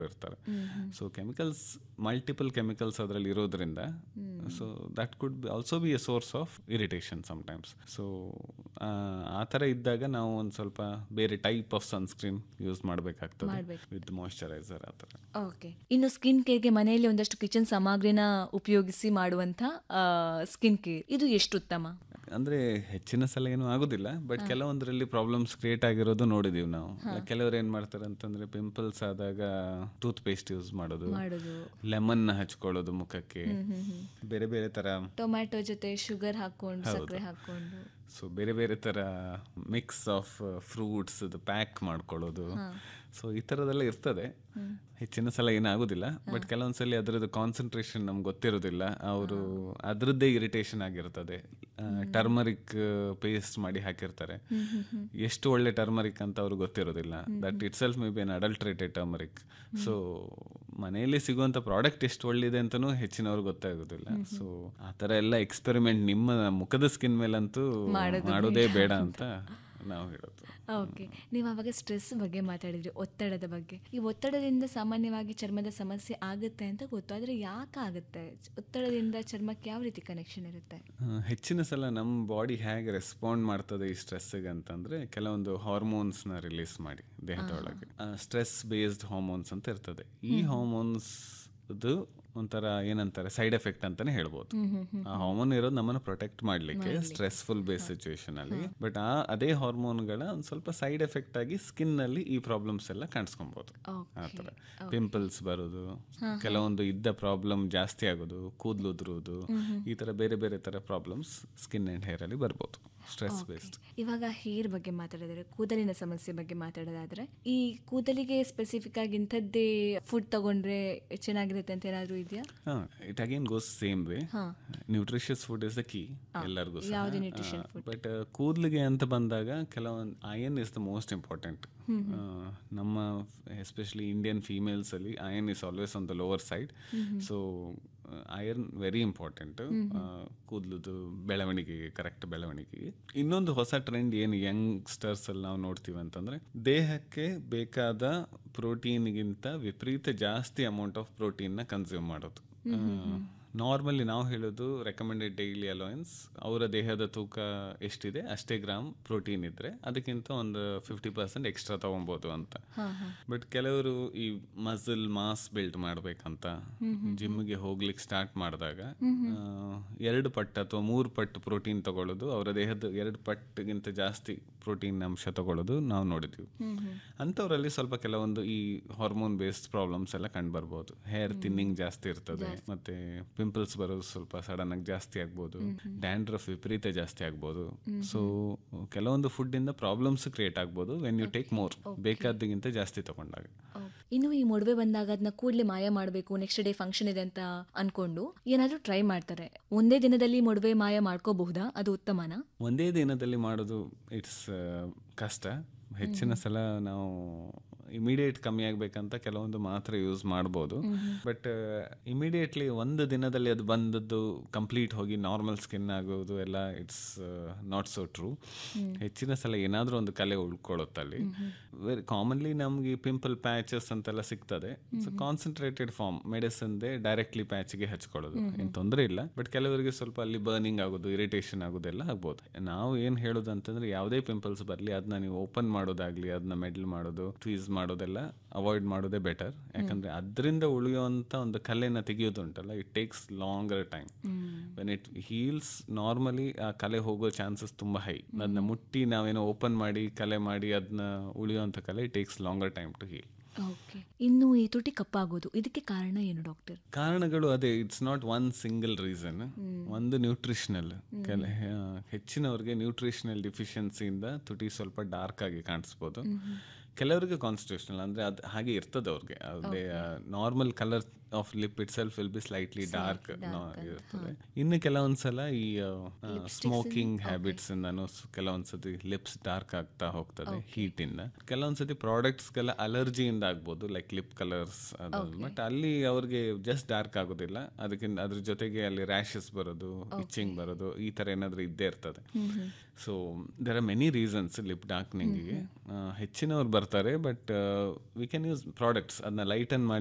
ಇರ್ತಾರೆ so chemicals multiple chemicals ಅದರಲ್ಲಿ ಇರೋದ್ರಿಂದ so that could also be a source of irritation sometimes so ಆ ಥರ ಇದ್ದಾಗ ನಾವು ಒಂದು ಸ್ವಲ್ಪ ಬೇರೆ ಟೈಪ್ ಆಫ್ ಸನ್ಸ್ಕ್ರೀನ್ ಯೂಸ್ ಮಾಡಬೇಕಾಗ್ತದೆ ಮಾಡ್ಬೇಕು. ವಿತ್ ಮಾಯಶ್ಚರೈಸರ್ ಆ ಥರ ಓಕೆ ಇನ್ನು ಸ್ಕಿನ್ ಕೇರ್ಗೆ ಮನೆಯಲ್ಲಿ ಒಂದಷ್ಟು ಕಿಚನ್ ಸಾಮಗ್ರಿನ ಉಪಯೋಗಿಸಿ ಮಾಡುವಂಥ ಸ್ಕಿನ್ ಕೇರ್ ಇದು ಎಷ್ಟು ಉತ್ತಮ ಅಂದ್ರೆ ಹೆಚ್ಚಿನ ಸಲ ಏನು ಆಗುದಿಲ್ಲ ಬಟ್ ಕೆಲವೊಂದರಲ್ಲಿ ಪ್ರಾಬ್ಲಮ್ಸ್ ಕ್ರಿಯೇಟ್ ಆಗಿರೋದು ನೋಡಿದೀವಿ ನಾವು ಕೆಲವರು ಏನ್ ಮಾಡ್ತಾರೆ ಅಂತಂದ್ರೆ ಪಿಂಪಲ್ಸ್ ಆದಾಗ ಟೂತ್ ಪೇಸ್ಟ್ ಯೂಸ್ ಮಾಡೋದು ಮಾಡೋದು ಲೆಮನ್ ಹಚ್ಕೊಳ್ಳೋದು ಮುಖಕ್ಕೆ ಬೇರೆ ಬೇರೆ ತರ ಟೊಮ್ಯಾಟೊ ಜೊತೆ ಶುಗರ್ ಹಾಕೊಂಡು ಸಕ್ಕರೆ ಹಾಕೊಂಡು ಸೊ ಬೇರೆ ಬೇರೆ ತರ ಮಿಕ್ಸ್ ಆಫ್ ಫ್ರೂಟ್ಸ್ ಪ್ಯಾಕ್ ಮಾಡ್ಕೊಳ್ಳೋದು ಸೊ ಈ ಥರದೆಲ್ಲ ಇರ್ತದೆ ಹೆಚ್ಚಿನ ಸಲ ಏನಾಗೋದಿಲ್ಲ ಬಟ್ ಕೆಲವೊಂದ್ಸಲಿ ಅದರದ್ದು ಕಾನ್ಸಂಟ್ರೇಷನ್ ನಮ್ಗೆ ಗೊತ್ತಿರೋದಿಲ್ಲ ಅವರು ಅದರದ್ದೇ ಇರಿಟೇಷನ್ ಆಗಿರ್ತದೆ ಟರ್ಮರಿಕ್ ಪೇಸ್ಟ್ ಮಾಡಿ ಹಾಕಿರ್ತಾರೆ ಎಷ್ಟು ಒಳ್ಳೆ ಟರ್ಮರಿಕ್ ಅಂತ ಅವ್ರಿಗೆ ಗೊತ್ತಿರೋದಿಲ್ಲ that itself may be an adulterated turmeric so ಮನೆಯಲ್ಲಿ ಸಿಗುವಂತ ಪ್ರಾಡಕ್ಟ್ ಎಷ್ಟು ಒಳ್ಳಿದೆ ಅಂತಲೂ ಹೆಚ್ಚಿನವ್ರಿಗೆ ಗೊತ್ತಾಗೋದಿಲ್ಲ ಸೊ ಆ ಥರ ಎಲ್ಲ ಎಕ್ಸ್ಪೆರಿಮೆಂಟ್ ನಿಮ್ಮ ಮುಖದ ಸ್ಕಿನ್ ಮೇಲಂತೂ ಮಾಡೋದೇ ಬೇಡ ಅಂತ ನಾವು ಹೇಳೋದು ಓಕೆ ನೀವು ಅವಾಗ ಸ್ಟ್ರೆಸ್ ಬಗ್ಗೆ ಮಾತಾಡಿದ್ರಿ ಒತ್ತಡದ ಬಗ್ಗೆ ಈ ಒತ್ತಡದಿಂದ ಸಾಮಾನ್ಯವಾಗಿ ಚರ್ಮದ ಸಮಸ್ಯೆ ಆಗುತ್ತೆ ಅಂತ ಗೊತ್ತು ಆದರೆ ಯಾಕೆ ಆಗುತ್ತೆ ಒತ್ತಡದಿಂದ ಚರ್ಮಕ್ಕೆ ಯಾವ ರೀತಿ ಕನೆಕ್ಷನ್ ಇರುತ್ತೆ ಆ, ಹೆಚ್ಚಿನ ಸಲ ನಮ್ಮ ಬಾಡಿ ಹೇಗೆ ರೆಸ್ಪಾಂಡ್ ಮಾಡ್ತದೆ ಈ ಸ್ಟ್ರೆಸ್ಸಿಗೆ ಅಂತಂದ್ರೆ ಕೆಲವೊಂದು ಹಾರ್ಮೋನ್ಸ್ನ ರಿಲೀಸ್ ಮಾಡಿ ದೇಹದೊಳಗೆ ಸ್ಟ್ರೆಸ್ ಬೇಸ್ಡ್ ಹಾರ್ಮೋನ್ಸ್ ಅಂತ ಇರ್ತದೆ ಈ ಹಾರ್ಮೋನ್ಸ್ ಒಂಥರ ಏನಂತಾರೆ ಸೈಡ್ ಎಫೆಕ್ಟ್ ಅಂತಾನೆ ಹೇಳ್ಬೋದು ಆ ಹಾರ್ಮೋನ್ ಇರೋದು ನಮ್ಮನ್ನು ಪ್ರೊಟೆಕ್ಟ್ ಮಾಡ್ಲಿಕ್ಕೆ ಸ್ಟ್ರೆಸ್ಫುಲ್ ಬೇಸ್ ಸಿಚುವೇಶನ್ ಅಲ್ಲಿ ಬಟ್ ಆ ಅದೇ ಹಾರ್ಮೋನ್ಗಳ ಒಂದು ಸ್ವಲ್ಪ ಸೈಡ್ ಎಫೆಕ್ಟ್ ಆಗಿ ಸ್ಕಿನ್ ನಲ್ಲಿ ಈ ಪ್ರಾಬ್ಲಮ್ಸ್ ಎಲ್ಲ ಕಾಣಿಸ್ಕೊಬಹುದು ಆ ಥರ ಪಿಂಪಲ್ಸ್ ಬರೋದು ಕೆಲವೊಂದು ಇದ್ದ ಪ್ರಾಬ್ಲಮ್ ಜಾಸ್ತಿ ಆಗೋದು ಕೂದಲು ಉದುರೋದು ಈ ತರ ಬೇರೆ ಬೇರೆ ತರ ಪ್ರಾಬ್ಲಮ್ಸ್ ಸ್ಕಿನ್ ಅಂಡ್ ಹೇರ್ ಅಲ್ಲಿ ಬರ್ಬೋದು ಸ್ಟ್ರೆಸ್ ಬೇಸ್ಡ್ ಇವಾಗ ಹೇರ್ ಬಗ್ಗೆ ಮಾತಾಡಿದ್ರೆ ಕೂದಲಿನ ಸಮಸ್ಯೆ ಬಗ್ಗೆ ಮಾತಾಡೋದಾದ್ರೆ ಈ ಕೂದಲಿಗೆ ಸ್ಪೆಸಿಫಿಕ್ ಆಗಿ ಇಂಥದ್ದೇ ಫುಡ್ ತಗೊಂಡ್ರೆ ಚೆನ್ನಾಗಿರುತ್ತೆ ಅಂತ ಏನಾದ್ರು ಇದೆಯಾ it again goes same way nutritious food is the key ಎಲ್ಲರಿಗೂ ಯಾವ್ದು nutrition ಬಟ್ ಕೂದಲಿಗೆ ಅಂತ ಬಂದಾಗ ಕೆಲವೊಂದು iron is the most important ನಮ್ಮ ಎಸ್ಪೆಷಲಿ ಇಂಡಿಯನ್ ಫೀಮೇಲ್ಸ್ ಅಲ್ಲಿ iron is always on the lower side so iron very important ಕೂದಲುದು ಬೆಳವಣಿಗೆಗೆ ಕರೆಕ್ಟ್ ಬೆಳವಣಿಗೆಗೆ ಇನ್ನೊಂದು ಹೊಸ ಟ್ರೆಂಡ್ ಏನು ಯಂಗ್ಸ್ಟರ್ಸ್ ಅಲ್ಲಿ ನಾವು ನೋಡ್ತೀವಿ ಅಂತಂದ್ರೆ ದೇಹಕ್ಕೆ ಬೇಕಾದ ಪ್ರೋಟೀನ್ಗಿಂತ ವಿಪರೀತ ಜಾಸ್ತಿ ಅಮೌಂಟ್ ಆಫ್ ಪ್ರೋಟೀನ್ನ ಕನ್ಸ್ಯೂಮ್ ಮಾಡೋದು ನಾರ್ಮಲಿ ನಾವು ಹೇಳೋದು ರೆಕಮೆಂಡೆಡ್ ಡೈಲಿ ಅಲೋಯನ್ಸ್ ಅವರ ದೇಹದ ತೂಕ ಎಷ್ಟಿದೆ ಅಷ್ಟೇ ಗ್ರಾಮ್ ಪ್ರೋಟೀನ್ ಇದ್ರೆ ಅದಕ್ಕಿಂತ ಒಂದು ಫಿಫ್ಟಿ ಪರ್ಸೆಂಟ್ ಎಕ್ಸ್ಟ್ರಾ ತಗೊಬೋದು ಅಂತ ಬಟ್ ಕೆಲವರು ಈ ಮಸಲ್ ಮಾಸ್ ಬಿಲ್ಡ್ ಮಾಡ್ಬೇಕಂತ ಜಿಮ್ಗೆ ಹೋಗ್ಲಿಕ್ಕೆ ಸ್ಟಾರ್ಟ್ ಮಾಡಿದಾಗ ಎರಡು ಪಟ್ಟು ಅಥವಾ ಮೂರು ಪಟ್ಟು ಪ್ರೋಟೀನ್ ತಗೊಳ್ಳೋದು ಅವರ ದೇಹದ ಎರಡು ಪಟ್ಟಿಗಿಂತ ಜಾಸ್ತಿ ಪ್ರೋಟೀನ್ ಅಂಶ ತಗೊಳ್ಳೋದು ನಾವು ನೋಡಿದ್ವಿ ಅಂಥವ್ರಲ್ಲಿ ಸ್ವಲ್ಪ ಕೆಲವೊಂದು ಈ ಹಾರ್ಮೋನ್ ಬೇಸ್ಡ್ ಪ್ರಾಬ್ಲಮ್ಸ್ ಎಲ್ಲ ಕಂಡು ಬರ್ಬೋದು ಹೇರ್ ಥಿನ್ನಿಂಗ್ ಜಾಸ್ತಿ ಇರ್ತದೆ ಮತ್ತೆ ಪಿಂಪಲ್ಸ್ ಬರೋದು ಸ್ವಲ್ಪ ಸಡನ್ ಆಗಿ ಜಾಸ್ತಿ ಆಗ್ಬೋದು ಡ್ಯಾಂಡ್ರಫ್ ವಿಪರೀತ ಜಾಸ್ತಿ ಆಗ್ಬೋದು ಸೊ ಕೆಲವೊಂದು ಫುಡ್ ಇಂದ ಪ್ರಾಬ್ಲಮ್ಸ್ ಕ್ರಿಯೇಟ್ ಆಗ್ಬೋದು ವೆನ್ ಯು ಟೇಕ್ ಮೋರ್ ಬೇಕಾದಗಿಂತ ಜಾಸ್ತಿ ತಗೊಂಡಾಗ ಇನ್ನು ಈ ಮೊಡವೆ ಬಂದಾಗ ಅದನ್ನ ಕೂಡಲೇ ಮಾಯ ಮಾಡಬೇಕು ನೆಕ್ಸ್ಟ್ ಡೇ ಫಂಕ್ಷನ್ ಇದೆ ಅಂತ ಅನ್ಕೊಂಡು ಏನಾದ್ರೂ ಟ್ರೈ ಮಾಡ್ತಾರೆ ಒಂದೇ ದಿನದಲ್ಲಿ ಮೊಡವೆ ಮಾಯ ಮಾಡ್ಕೋಬಹುದಾ ಅದು ಉತ್ತಮನಾ ಒಂದೇ ದಿನದಲ್ಲಿ ಮಾಡೋದು ಇಟ್ಸ್ ಕಷ್ಟ ಹೆಚ್ಚಿನ ಸಲ ನಾವು ಇಮಿಡಿಯೇಟ್ ಕಮ್ಮಿ ಆಗ್ಬೇಕಂತ ಕೆಲವೊಂದು ಮಾತ್ರ ಯೂಸ್ ಮಾಡ್ಬೋದು ಬಟ್ ಇಮಿಡಿಯೇಟ್ಲಿ ಒಂದು ದಿನದಲ್ಲಿ ಅದು ಬಂದದ್ದು ಕಂಪ್ಲೀಟ್ ಹೋಗಿ ನಾರ್ಮಲ್ ಸ್ಕಿನ್ ಆಗೋದು ಎಲ್ಲ ಇಟ್ಸ್ ನಾಟ್ ಸೋ ಟ್ರೂ ಹೆಚ್ಚಿನ ಸಲ ಏನಾದರೂ ಒಂದು ಕಲೆ ಉಳ್ಕೊಳ್ಳುತ್ತಲ್ಲಿ ವೆರಿ ಕಾಮನ್ಲಿ ನಮ್ಗೆ ಪಿಂಪಲ್ ಪ್ಯಾಚಸ್ ಅಂತೆಲ್ಲ ಸಿಗ್ತದೆ ಸೊ ಕಾನ್ಸಂಟ್ರೇಟೆಡ್ ಫಾರ್ಮ್ ಮೆಡಿಸಿನ್ದೆ ಡೈರೆಕ್ಟ್ಲಿ ಪ್ಯಾಚ್ಗೆ ಹಚ್ಕೊಳ್ಳೋದು ಏನು ತೊಂದರೆ ಇಲ್ಲ ಬಟ್ ಕೆಲವರಿಗೆ ಸ್ವಲ್ಪ ಅಲ್ಲಿ ಬರ್ನಿಂಗ್ ಆಗೋದು ಇರಿಟೇಷನ್ ಆಗೋದೆಲ್ಲ ಆಗ್ಬೋದು ನಾವು ಏನು ಹೇಳೋದು ಅಂತಂದ್ರೆ ಯಾವುದೇ ಪಿಂಪಲ್ಸ್ ಬರಲಿ ಅದನ್ನ ನೀವು ಓಪನ್ ಮಾಡೋದಾಗ್ಲಿ ಅದನ್ನ ಮೆಡಲ್ ಮಾಡೋದು ಟ್ವೀಸ್ ಮಾಡೋದೆಲ್ಲ ಅವಾಯ್ಡ್ ಮಾಡೋದೇ ಬೆಟರ್ ಯಾಕಂದ್ರೆ ಅದರಿಂದ ಉಳಿಯುವಂತ ಒಂದು ಕಲೆನ ತೆಗೆಯೋದುಂಟಲ್ಲ it takes longer time when it heals normally ಆ ಕಲೆ ಹೋಗೋ ಚಾನ್ಸಸ್ ತುಂಬಾ ಹೈ ಅದನ್ನ ಮುಟ್ಟಿ ನಾವೇನೋ ಓಪನ್ ಮಾಡಿ ಕಲೆ ಮಾಡಿ ಅದನ್ನ ಉಳಿಯುವಂತ ಕಲೆ it takes longer time to heal okay ಇನ್ನು ಈ ತುಟಿ ಕಪ್ಪಾಗೋದು ಇದಕ್ಕೆ ಕಾರಣ ಏನು ಡಾಕ್ಟರ್ ಕಾರಣಗಳು ಅದೇ it's not one single reason ಒಂದು ನ್ಯೂಟ್ರಿಷನಲ್ ಕೆಲ ಹೆಚ್ಚಿನವ್ರಿಗೆ ನ್ಯೂಟ್ರಿಷನಲ್ ಡಿಫಿಷಿಯನ್ಸಿಯಿಂದ ತುಟಿ ಸ್ವಲ್ಪ ಡಾರ್ಕ್ ಆಗಿ ಕಾಣಿಸ್ಬೋದು ಕೆಲವರಿಗೆ ಕಾನ್ಸ್ಟಿಟ್ಯೂಷನಲ್ ಅಂದ್ರೆ ಅದು ಹಾಗೆ ಇರ್ತದೆ ಅವ್ರಿಗೆ ಅದೇ normal colour of lip itself will be slightly dark ಇರ್ತದೆ ಇನ್ನು ಕೆಲವೊಂದ್ಸಲ ಈ ಸ್ಮೋಕಿಂಗ್ ಹ್ಯಾಬಿಟ್ಸ್ ಇಂದನೂ ಸ್- ಕೆಲವೊಂದ್ಸತಿ ಲಿಪ್ಸ್ ಡಾರ್ಕ್ ಆಗ್ತಾ ಹೋಗ್ತದೆ ಹೀಟ್ ಇಂದ ಕೆಲವೊಂದ್ಸತಿ ಪ್ರಾಡಕ್ಟ್ಸ್ ಗೆಲ್ಲ ಅಲರ್ಜಿಯಿಂದ ಆಗ್ಬೋದು ಲೈಕ್ ಲಿಪ್ ಕಲರ್ಸ್ ಬಟ್ ಅಲ್ಲಿ ಅವ್ರಿಗೆ ಜಸ್ಟ್ ಡಾರ್ಕ್ ಆಗೋದಿಲ್ಲ ಅದಕ್ಕಿಂತ ಅದ್ರ ಜೊತೆಗೆ ಅಲ್ಲಿ ರ್ಯಾಶಸ್ ಬರೋದು ಇಚ್ಚಿಂಗ್ ಬರೋದು ಈ ತರ ಏನಾದ್ರು ಇದ್ದೇ ಇರ್ತದೆ so there are many reasons lip ಡಾರ್ಕ್ನಿಂಗಿಗೆ ಹೆಚ್ಚಿನವ್ರು ಬರ್ತಾರೆ but we can use products ಅದನ್ನ ಲೈಟನ್ ಮಾಡಿ